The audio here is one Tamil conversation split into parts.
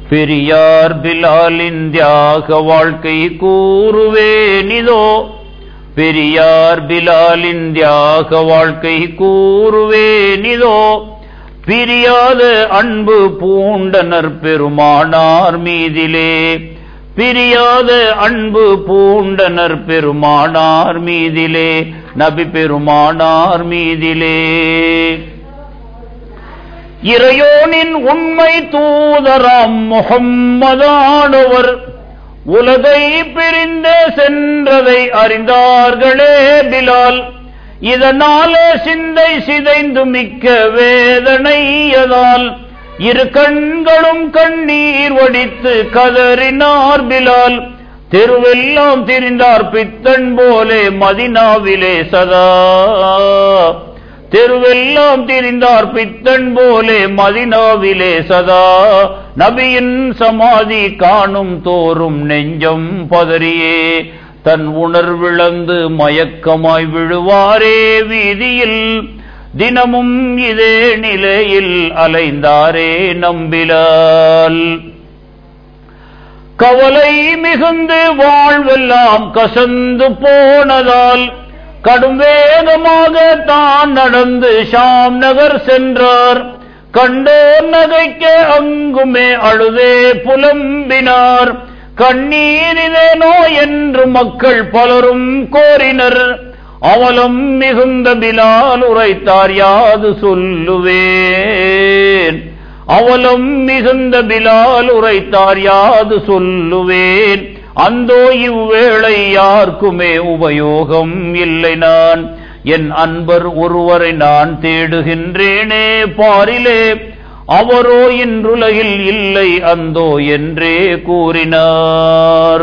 பெரியார் பிலாலின் தியாக வாழ்க்கை கூறுவேனிதோ பெரியார் பிலாலின் தியாக வாழ்க்கை கூறுவேனிதோ பிரியாத அன்பு பூண்டனர் பெருமானார் மீதிலே பிரியாத அன்பு பூண்டனர் பெருமானார் மீதிலே நபி பெருமானார் மீதிலே இறையோனின் உண்மை தூதராம் முகம்மதானவர் உலகை பிரிந்தே சென்றதை அறிந்தார்களே பிலால் இதனாலே சிந்தை சிதைந்து மிக்க வேதனையதால் இரு கண்களும் கண்ணீர் வடித்து கதறினார் பிலால் தெருவெல்லாம் திரிந்தார் பித்தன் போலே மதினாவிலே சதா தெருவெல்லாம் திரிந்தார் பித்தன் போலே மதினாவிலே சதா நபியின் சமாதி காணும் தோறும் நெஞ்சம் பதறியே தன் உணர்விழந்து மயக்கமாய் விழுவாரே வீதியில் தினமும் இதே நிலையில் அலைந்தாரே நம்பிலால் கவலை மிகுந்து வாழ்வெல்லாம் கசந்து போனதால் கடும் வேகமாக தான் நடந்து ஷாம் நகர் சென்றார் கண்டோர் நகைக்க அங்குமே அழுதே புலம்பினார் கண்ணீரிதேனோ என்று மக்கள் பலரும் கோரினர் அவலம் மிகுந்த பிலால் உரைத்தார் யாது சொல்லுவேன் அவலம் மிகுந்த பிலால் உரைத்தார் யாது சொல்லுவேன் அந்தோ இவ்வேளை யாருக்குமே உபயோகம் இல்லை நான் என் அன்பர் ஒருவரை நான் தேடுகின்றேனே பாரிலே அவரோ இன்றுலகில் இல்லை அந்தோ என்றே கூறினார்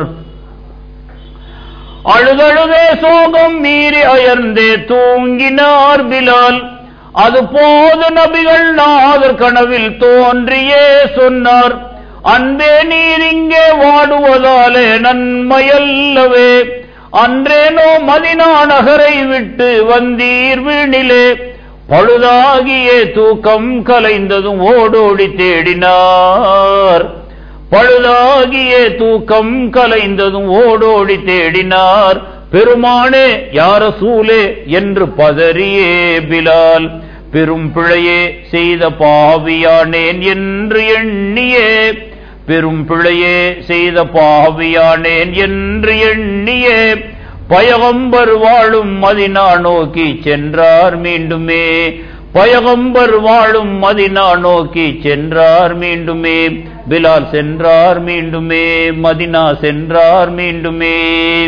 அழுதழுதே சோகம் மீறி அயர்ந்தே தூங்கினார் பிலால் அது போது நபிகள் நாதர் கனவில் தோன்றியே சொன்னார் அன்பே நீர் இங்கே வாடுவதாலே நன்மையல்லவே அன்றேனோ மதினா நகரை விட்டு வந்தீர் வீணிலே பழுதாகிய தூக்கம் கலைந்ததும் ஓடோடி தேடினார் பழுதாகிய தூக்கம் கலைந்ததும் ஓடோடி தேடினார் பெருமானே யார சூலே என்று பதறியே பிலால் பெரும் பிழையே செய்த பாவியானேன் என்று எண்ணியே பெரும் பிழையே செய்த பாவியானேன் என்று எண்ணியே பயகம்பர் வாழும் மதினா நோக்கி சென்றார் மீண்டுமே பயகம்பர் வாழும் மதினா நோக்கி சென்றார் மீண்டுமே பிலால் சென்றார் மீண்டுமே மதினா சென்றார் மீண்டுமே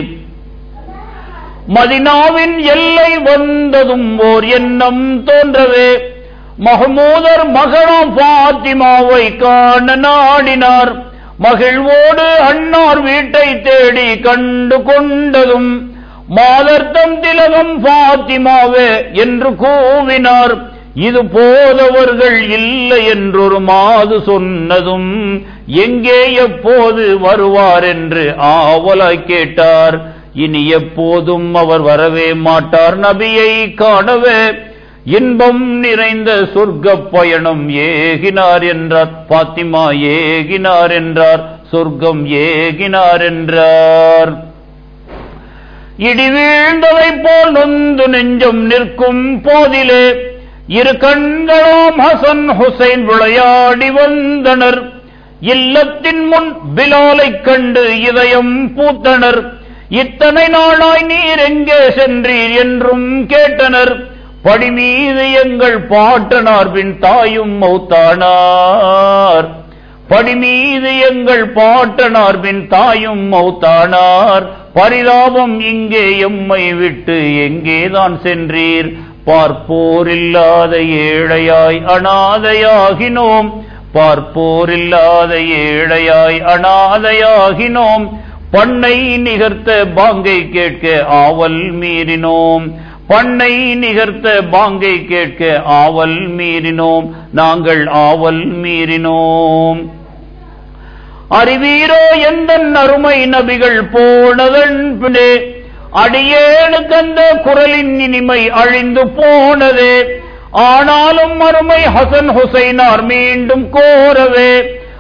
மதினாவின் எல்லை வந்ததும் ஓர் எண்ணம் தோன்றவே மஹமூதர் மகளாம் பாத்திமாவை காண நாடினார் மகிழ்வோடு அன்னார் வீட்டை தேடி கண்டு கொண்டதும் மாதர்த்தம் திலகம் பாத்திமாவே என்று கூவினார் இது போதவர்கள் இல்லை என்றொரு மாது சொன்னதும் எங்கே எப்போது வருவார் என்று ஆவலாய் கேட்டார் இனி எப்போதும் அவர் வரவே மாட்டார் நபியை காணவே இன்பம் நிறைந்த சொர்க்க பயணம் ஏகினார் என்றார் பாத்திமா ஏகினார் என்றார் சொர்க்கம் ஏகினார் என்றார் இடி வீழ்ந்ததைப் போல் நொந்து நெஞ்சம் நிற்கும் போதிலே இரு கண்களோம் ஹசன் ஹுசைன் விளையாடி வந்தனர் இல்லத்தின் முன் பிலாலைக் கண்டு இதயம் பூத்தனர் இத்தனை நாளாய் நீர் எங்கே சென்றீர் என்றும் கேட்டனர் படி மீது எங்கள் பாட்டனார் பின் தாயும் மௌத்தானார் படி மீது எங்கள் பாட்டனார் பின் தாயும் மௌத்தானார் பரிதாபம் இங்கே எம்மை விட்டு எங்கேதான் சென்றீர் பார்ப்போரில்லாத ஏழையாய் அனாதையாகினோம் பார்ப்போரில்லாத ஏழையாய் அனாதையாகினோம் பண்ணை நிகர்த்த பாங்கை கேட்க ஆவல் மீறினோம் பண்ணை நிகர்த்த பாங்கை கேட்க ஆவல் மீறினோம் நாங்கள் ஆவல் மீறினோம் அறிவீரோ எந்த அருமை நபிகள் போனதன் பின்னே அடியேனுக்கு அந்த குரலின் இனிமை அழிந்து போனதே ஆனாலும் அருமை ஹசன் ஹுசைனார் மீண்டும் கோரவே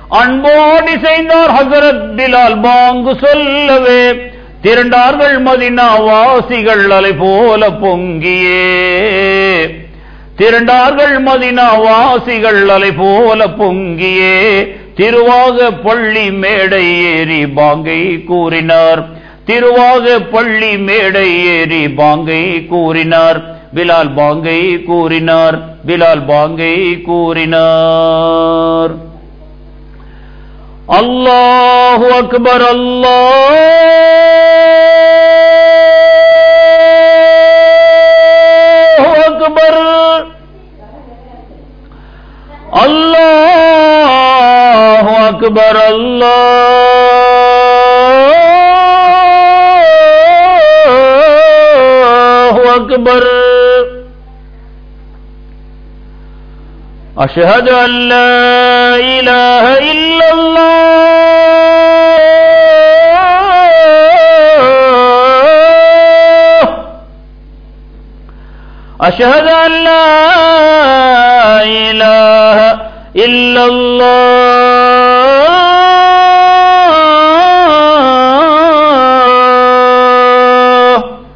அன்போடு செய்தார் ஹசரத் பிலால் பாங்கு சொல்லவே திரண்டார்கள் மதினா வாசிகள் அலை போல பொங்கியே திரண்டார்கள் மதினா வாசிகள் அலை போல பொங்கியே திருவாக பள்ளி மேடை ஏறி பாங்கை கூறினார் திருவாக பள்ளி மேடை ஏறி பாங்கை கூறினார் பிலால் பாங்கை கூறினார் பிலால் பாங்கை கூறினார் அல்லாஹு அக்பர் அல்லாஹு அக்பர் அல்லாஹு அக்பர் அல்லாஹு அக்பர் أشهد أن لا إله إلا الله أشهد أن لا إله إلا الله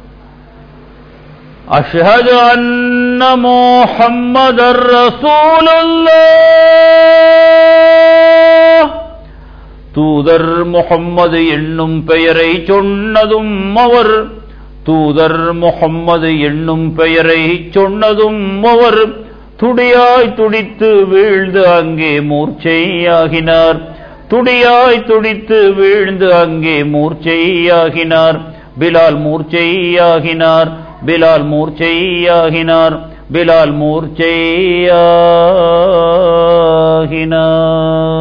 أشهد أن محمد رسول الله தூதர் முகம்மது என்னும் பெயரை சொன்னதும் அவர் தூதர் முகம்மது என்னும் பெயரை சொன்னதும் அவர் துடியாய் துடித்து வீழ்ந்து அங்கே மூர்ச்சையாகினார் துடியாய் துடித்து வீழ்ந்து அங்கே மூர்ச்சையாகினார் பிலால் மூர்ச்சையாகினார் பிலால் மூர்ச்சையாகினார் பிலால் மூர்ச்சையாகினார்